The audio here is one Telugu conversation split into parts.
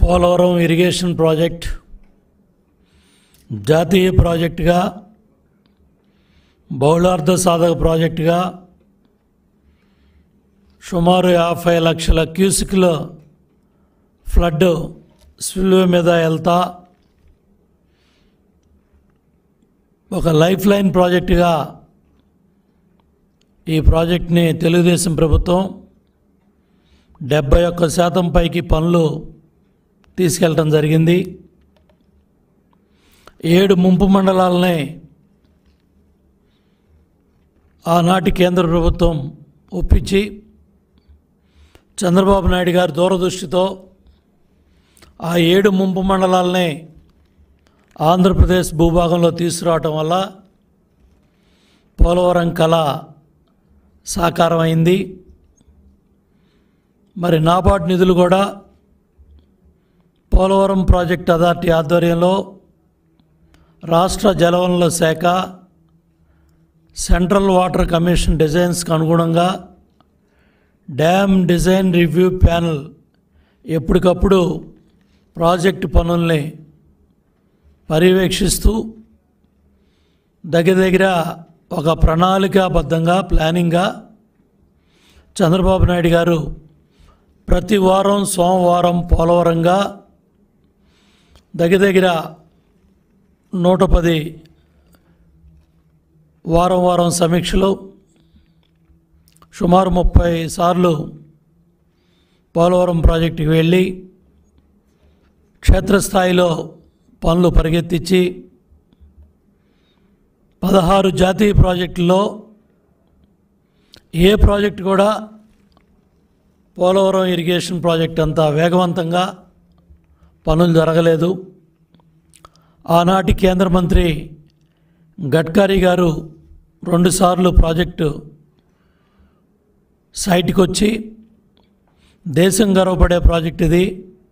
పోలవరం ఇరిగేషన్ ప్రాజెక్ట్ జాతీయ ప్రాజెక్టుగా బహుళార్థ సాధక ప్రాజెక్టుగా సుమారు యాభై లక్షల క్యూసిక్ల ఫ్లడ్ స్పిల్వే మీద వెళ్తా ఒక లైఫ్ లైన్ ప్రాజెక్టుగా ఈ ప్రాజెక్ట్ని తెలుగుదేశం ప్రభుత్వం డెబ్బై ఒక్క శాతం పైకి పనులు తీసుకెళ్ళటం జరిగింది ఏడు ముంపు మండలాలని ఆనాటి కేంద్ర ప్రభుత్వం ఒప్పించి చంద్రబాబు నాయుడు గారి దూరదృష్టితో ఆ ఏడు ముంపు మండలాలని ఆంధ్రప్రదేశ్ భూభాగంలో తీసుకురావటం వల్ల పోలవరం కళ సాకారం అయింది మరి నాబార్డ్ నిధులు కూడా పోలవరం ప్రాజెక్ట్ అథారిటీ ఆధ్వర్యంలో రాష్ట్ర జలవనరుల శాఖ సెంట్రల్ వాటర్ కమిషన్ డిజైన్స్కి అనుగుణంగా డ్యామ్ డిజైన్ రివ్యూ ప్యానల్ ఎప్పటికప్పుడు ప్రాజెక్టు పనుల్ని పర్యవేక్షిస్తూ దగ్గర దగ్గర ఒక ప్రణాళికాబద్ధంగా ప్లానింగ్గా చంద్రబాబు నాయుడు గారు ప్రతి వారం సోమవారం పోలవరంగా దగ్గర దగ్గర నూట పది వారం వారం సమీక్షలు సుమారు ముప్పై సార్లు పోలవరం ప్రాజెక్టుకి వెళ్ళి క్షేత్రస్థాయిలో పనులు పరిగెత్తించి పదహారు జాతీయ ప్రాజెక్టుల్లో ఏ ప్రాజెక్టు కూడా పోలవరం ఇరిగేషన్ ప్రాజెక్ట్ అంతా వేగవంతంగా పనులు జరగలేదు ఆనాటి కేంద్ర మంత్రి గడ్కరీ గారు రెండుసార్లు ప్రాజెక్టు సైట్కి వచ్చి దేశం గర్వపడే ప్రాజెక్ట్ ఇది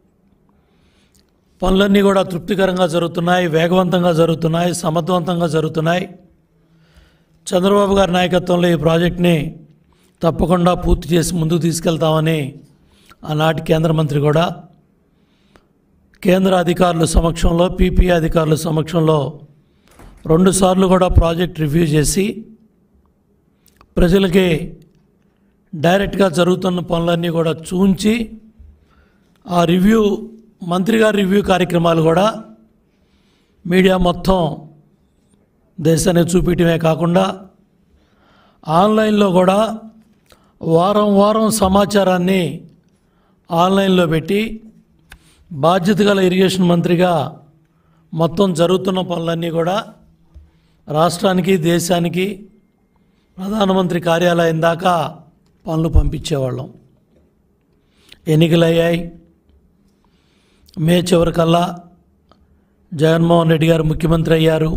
పనులన్నీ కూడా తృప్తికరంగా జరుగుతున్నాయి వేగవంతంగా జరుగుతున్నాయి సమర్థవంతంగా జరుగుతున్నాయి చంద్రబాబు గారి నాయకత్వంలో ఈ ప్రాజెక్ట్ని తప్పకుండా పూర్తి చేసి ముందుకు తీసుకెళ్తామని ఆనాటి కేంద్ర మంత్రి కూడా కేంద్ర అధికారుల సమక్షంలో పీపీ అధికారుల సమక్షంలో రెండుసార్లు కూడా ప్రాజెక్ట్ రివ్యూ చేసి ప్రజలకి డైరెక్ట్గా జరుగుతున్న పనులన్నీ కూడా చూంచి ఆ రివ్యూ మంత్రి గారి రివ్యూ కార్యక్రమాలు కూడా మీడియా మొత్తం దేశానికి చూపించడమే కాకుండా ఆన్లైన్లో కూడా వారం వారం సమాచారాన్ని ఆన్లైన్లో పెట్టి బాధ్యత గల ఇరిగేషన్ మంత్రిగా మొత్తం జరుగుతున్న పనులన్నీ కూడా రాష్ట్రానికి దేశానికి ప్రధానమంత్రి కార్యాలయం దాకా పనులు పంపించేవాళ్ళం ఎన్నికలయ్యాయి మే చివరికల్లా జగన్మోహన్ రెడ్డి గారు ముఖ్యమంత్రి అయ్యారు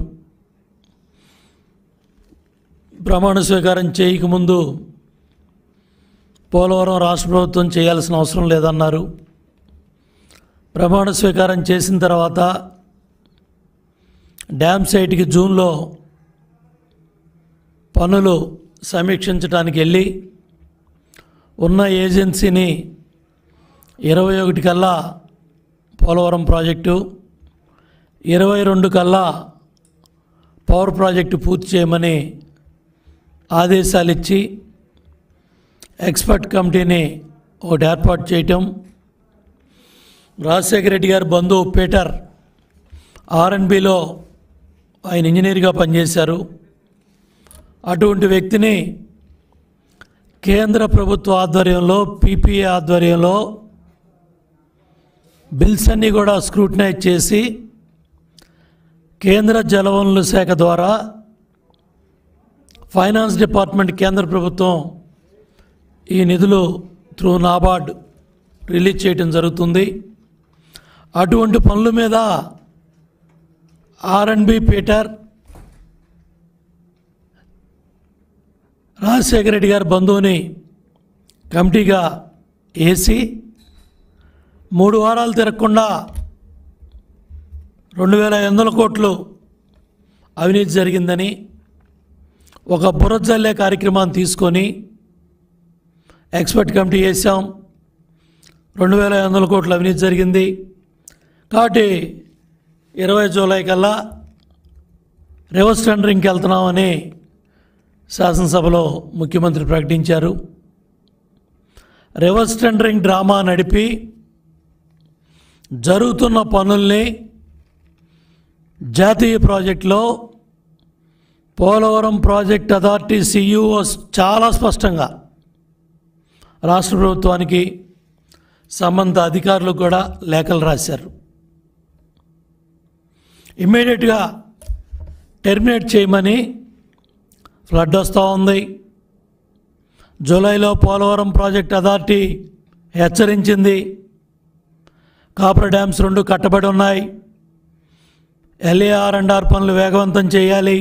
ప్రమాణ స్వీకారం చేయకముందు పోలవరం రాష్ట్ర ప్రభుత్వం చేయాల్సిన అవసరం లేదన్నారు ప్రమాణ స్వీకారం చేసిన తర్వాత డ్యామ్ సైట్కి జూన్లో పనులు సమీక్షించడానికి వెళ్ళి ఉన్న ఏజెన్సీని ఇరవై ఒకటి కల్లా పోలవరం ప్రాజెక్టు ఇరవై రెండు కల్లా పవర్ ప్రాజెక్టు పూర్తి చేయమని ఆదేశాలు ఇచ్చి ఎక్స్పర్ట్ కమిటీని ఒకటి ఏర్పాటు చేయటం రాజశేఖర రెడ్డి గారి బంధువు పీటర్ ఆర్ఎన్బిలో ఆయన ఇంజనీర్గా పనిచేశారు అటువంటి వ్యక్తిని కేంద్ర ప్రభుత్వ ఆధ్వర్యంలో పీపీఏ ఆధ్వర్యంలో బిల్స్ అన్నీ కూడా స్క్రూటినైజ్ చేసి కేంద్ర జలవనరుల శాఖ ద్వారా ఫైనాన్స్ డిపార్ట్మెంట్ కేంద్ర ప్రభుత్వం ఈ నిధులు త్రూ నాబార్డ్ రిలీజ్ చేయడం జరుగుతుంది అటువంటి పనుల మీద ఆర్ఎన్బి పీటర్ రాజశేఖర రెడ్డి గారి బంధువుని కమిటీగా వేసి మూడు వారాలు తిరగకుండా రెండు వేల ఐదు వందల కోట్లు అవినీతి జరిగిందని ఒక బురజల్లే కార్యక్రమాన్ని తీసుకొని ఎక్స్పర్ట్ కమిటీ వేసాం రెండు వేల ఐదు వందల కోట్ల అవినీతి జరిగింది కాబట్టి ఇరవై జూలై కల్లా రివర్స్ టెండరింగ్కి వెళ్తున్నామని శాసనసభలో ముఖ్యమంత్రి ప్రకటించారు రివర్స్ టెండరింగ్ డ్రామా నడిపి జరుగుతున్న పనుల్ని జాతీయ ప్రాజెక్టులో పోలవరం ప్రాజెక్ట్ అథారిటీ సిఇఓ చాలా స్పష్టంగా రాష్ట్ర ప్రభుత్వానికి సంబంధిత అధికారులకు కూడా లేఖలు రాశారు ఇమ్మీడియట్గా టెర్మినేట్ చేయమని ఫ్లడ్ వస్తూ ఉంది జూలైలో పోలవరం ప్రాజెక్ట్ అథారిటీ హెచ్చరించింది కాపర్ డ్యామ్స్ రెండు కట్టబడి ఉన్నాయి ఎల్ఏఆర్ అండ్ ఆర్ పనులు వేగవంతం చేయాలి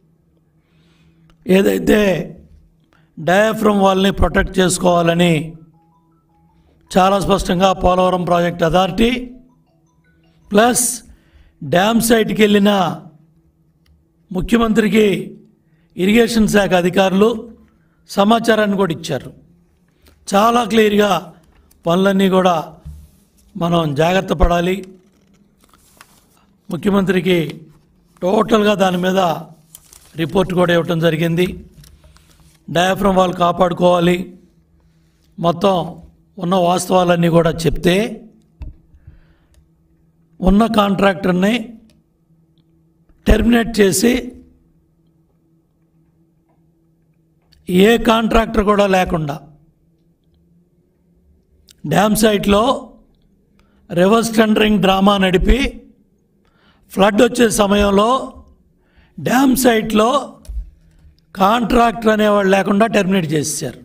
ఏదైతే డయాఫ్రమ్ వాళ్ళని ప్రొటెక్ట్ చేసుకోవాలని చాలా స్పష్టంగా Polavaram project authority plus dam సైట్కి వెళ్ళిన ముఖ్యమంత్రికి ఇరిగేషన్ శాఖ అధికారులు సమాచారాన్ని కూడా ఇచ్చారు చాలా క్లియర్గా పనులన్నీ కూడా మనం జాగ్రత్త పడాలి ముఖ్యమంత్రికి టోటల్గా దాని మీద రిపోర్ట్ కూడా ఇవ్వటం జరిగింది డయాఫ్రమ్ వాళ్ళు కాపాడుకోవాలి మొత్తం ఉన్న వాస్తవాలన్నీ కూడా చెప్తే ఉన్న కాంట్రాక్టర్ని టెర్మినేట్ చేసి ఏ కాంట్రాక్టర్ కూడా లేకుండా డ్యామ్ సైట్లో రివర్స్ టెండరింగ్ డ్రామా నడిపి ఫ్లడ్ వచ్చే సమయంలో డ్యామ్ సైట్లో కాంట్రాక్టర్ అనేవాళ్ళు లేకుండా టెర్మినేట్ చేశారు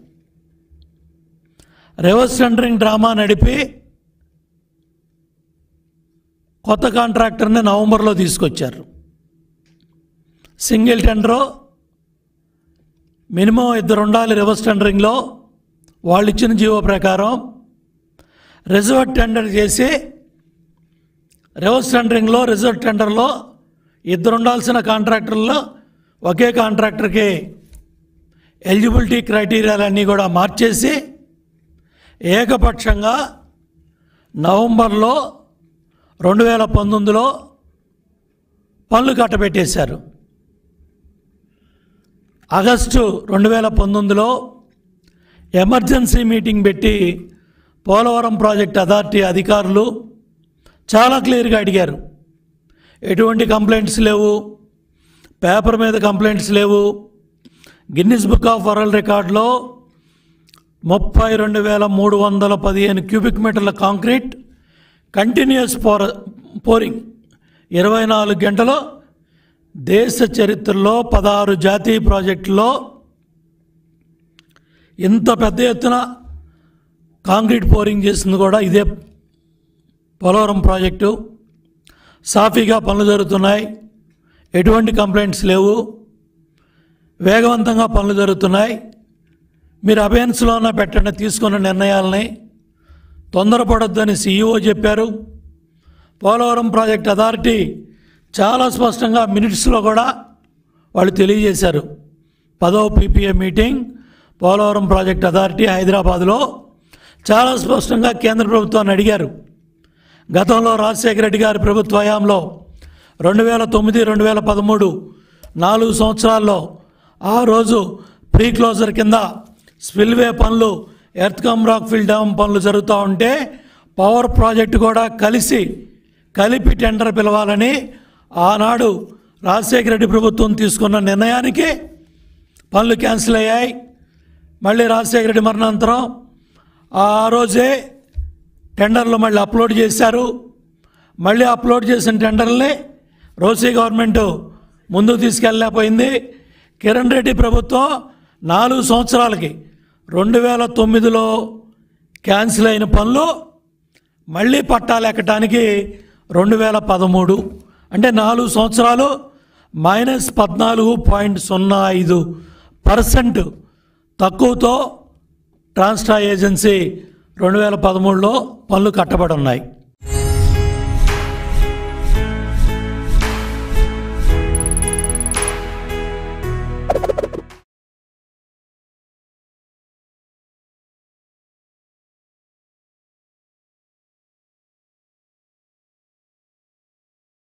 రివర్స్ టెండరింగ్ డ్రామా నడిపి కొత్త కాంట్రాక్టర్ని నవంబర్లో తీసుకొచ్చారు సింగిల్ టెండరు మినిమం ఇద్దరు ఉండాలి రివర్స్ టెండరింగ్లో వాళ్ళు ఇచ్చిన జీవో ప్రకారం రిజర్వ్ టెండర్ చేసి రివర్స్ టెండరింగ్లో రిజర్వ్ టెండర్లో ఇద్దరు ఉండాల్సిన కాంట్రాక్టర్లో ఒకే కాంట్రాక్టర్కి ఎలిజిబిలిటీ క్రైటీరియాలన్నీ కూడా మార్చేసి ఏకపక్షంగా నవంబర్లో రెండు వేల పంతొమ్మిదిలో పనులు కట్టబెట్టేశారు ఆగస్టు రెండు వేల పంతొమ్మిదిలో ఎమర్జెన్సీ మీటింగ్ పెట్టి పోలవరం ప్రాజెక్ట్ అథారిటీ అధికారులు చాలా క్లియర్గా అడిగారు ఎటువంటి కంప్లైంట్స్ లేవు పేపర్ మీద కంప్లైంట్స్ లేవు గిన్నిస్ బుక్ ఆఫ్ వరల్డ్ రికార్డులో ముప్పై రెండు వేల మూడు వందల పదిహేను క్యూబిక్ మీటర్ల కాంక్రీట్ కంటిన్యూస్ పోర పోరింగ్ ఇరవై నాలుగు గంటలు దేశ చరిత్రలో పదహారు జాతీయ ప్రాజెక్టుల్లో ఇంత పెద్ద ఎత్తున కాంక్రీట్ పోరింగ్ చేసింది కూడా ఇదే పోలవరం ప్రాజెక్టు సాఫీగా పనులు జరుగుతున్నాయి ఎటువంటి కంప్లైంట్స్ లేవు వేగవంతంగా పనులు జరుగుతున్నాయి మీరు అబెన్స్లోన పెట్టండి తీసుకున్న నిర్ణయాలని తొందరపడొద్దని సీఈఓ చెప్పారు పోలవరం ప్రాజెక్ట్ అథారిటీ చాలా స్పష్టంగా మినిట్స్లో కూడా వాళ్ళు తెలియజేశారు పదవ PPA meeting Polavaram project authority హైదరాబాద్లో చాలా స్పష్టంగా కేంద్ర ప్రభుత్వాన్ని అడిగారు గతంలో రాజశేఖర రెడ్డి గారి ప్రభుత్వ హయాంలో రెండు వేల తొమ్మిది రెండు వేల పదమూడు నాలుగు సంవత్సరాల్లో ఆ రోజు ప్రీ క్లోజర్ కింద స్పిల్వే పనులు earth cum rock fill dam పనులు జరుగుతూ ఉంటే పవర్ ప్రాజెక్టు కూడా కలిసి కలిపి టెండర్ పిలవాలని ఆనాడు రాజశేఖర రెడ్డి ప్రభుత్వం తీసుకున్న నిర్ణయానికి పనులు క్యాన్సిల్ అయ్యాయి మళ్ళీ రాజశేఖర రెడ్డి మరణాంతరం ఆ రోజే టెండర్లు మళ్ళీ అప్లోడ్ చేశారు మళ్ళీ అప్లోడ్ చేసిన టెండర్ని రోసీ గవర్నమెంట్ ముందుకు తీసుకెళ్ళలేకపోయింది కిరణ్ రెడ్డి ప్రభుత్వం నాలుగు సంవత్సరాలకి రెండు వేల తొమ్మిదిలో క్యాన్సిల్ అయిన పనులు మళ్ళీ పట్టాలు ఎక్కటానికి రెండు వేల పదమూడు అంటే నాలుగు సంవత్సరాలు మైనస్ పద్నాలుగు పాయింట్ సున్నా ఐదు పర్సెంట్ తక్కువతో ట్రాన్స్టా ఏజెన్సీ రెండు వేల పదమూడులో పనులు కట్టబడి ఉన్నాయి